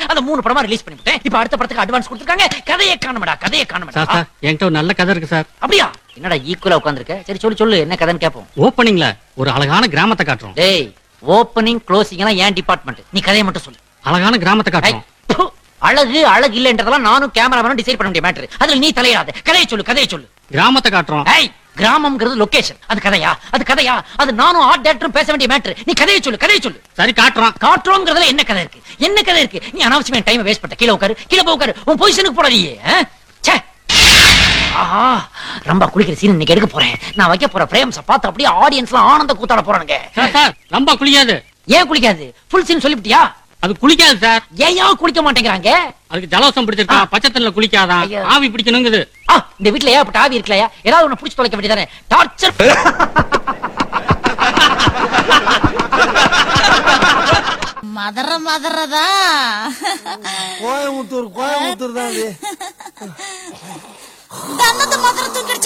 அந்த மூணு படமா ரிலீஸ் பண்ணிவிட்டேன் இப்ப அடுத்த படத்துக்கு அட்வான்ஸ் கொடுத்துருக்காங்க கதையை காணுமடா கதையை காணுமடா சார் சார் என்கிட்ட ஒரு நல்ல கதை இருக்கு சார் அப்படியா என்னடா ஈக்குவலா உட்காந்துருக்க சரி சொல்லு சொல்லு என்ன கதைன்னு கேப்போம் ஓப்பனிங்ல ஒரு அழகான கிராமத்தை காட்டுறோம் டேய் ஓப்பனிங் க்ளோசிங் எல்லாம் ஏன் டிபார்ட்மெண்ட் நீ கதையை மட்டும் சொல்லு அழகான கிராமத்தை ஐ, காட்டுறோம் ப்பு, அழகு அழகு இல்லன்றதெல்லாம் நானும் கேமராமேனும் டிசைட் பண்ண வேண்டிய மேட்டர் அதுல நீ தலையிடாத கதையை சொல்லு கதையை சொல்லு கிராமத்தை காட்டுறோம் ஏய் கிராமம்ங்கிறது லொகேஷன் அது கதையா அது கதையா அது நானும் ஆர்ட் டேரக்டரும் பேச வேண்டிய மேட்டர் நீ கதையை சொல்லு கதையை சொல்லு சரி காட்டுறோம் காட்டுறோங்கிறதுல என்ன கதை இருக்கு என்ன கதை இருக்கு நீ அனாவசியமா டைம் வேஸ்ட் பண்ண கீழே உட்காரு கீழே போய் உட்காரு உன் பொசிஷனுக்கு போடாதீயே ஆ? ச்சே ஆஹா ரொம்ப குளிக்கிற சீன் இன்னைக்கு எடுக்க போறேன் நான் வைக்க போற பிரேம்ஸ பார்த்து அப்படியே ஆடியன்ஸ்லாம் ஆனந்த கூத்தாட போறானுங்க சார் சார் ரொம்ப குளிக்காது ஏன் குளிக்காது ஃபுல் சீன் சொல்லிவிட்டியா அது குளிக்காது சார் ஏன் குளிக்க மாட்டேங்கிறாங்க அதுக்கு ஜலவசம் பிடிச்சிருக்கா ஆ. பச்சை தண்ணில குளிக்காதான் ஐயோ. ஆவி பிடிக்கணுங்குது ஆ இந்த வீட்ல ஏன் ஆவி இருக்கலையா ஏதாவது ஒண்ணு புடிச்சு தொலைக்க வேண்டியதானே டார்ச்சர் மதற மதறதா கோயம்புத்தூர் கோயம்புத்தூர் தான் அது தன்னத்தை மதற தூக்கிடுச்சு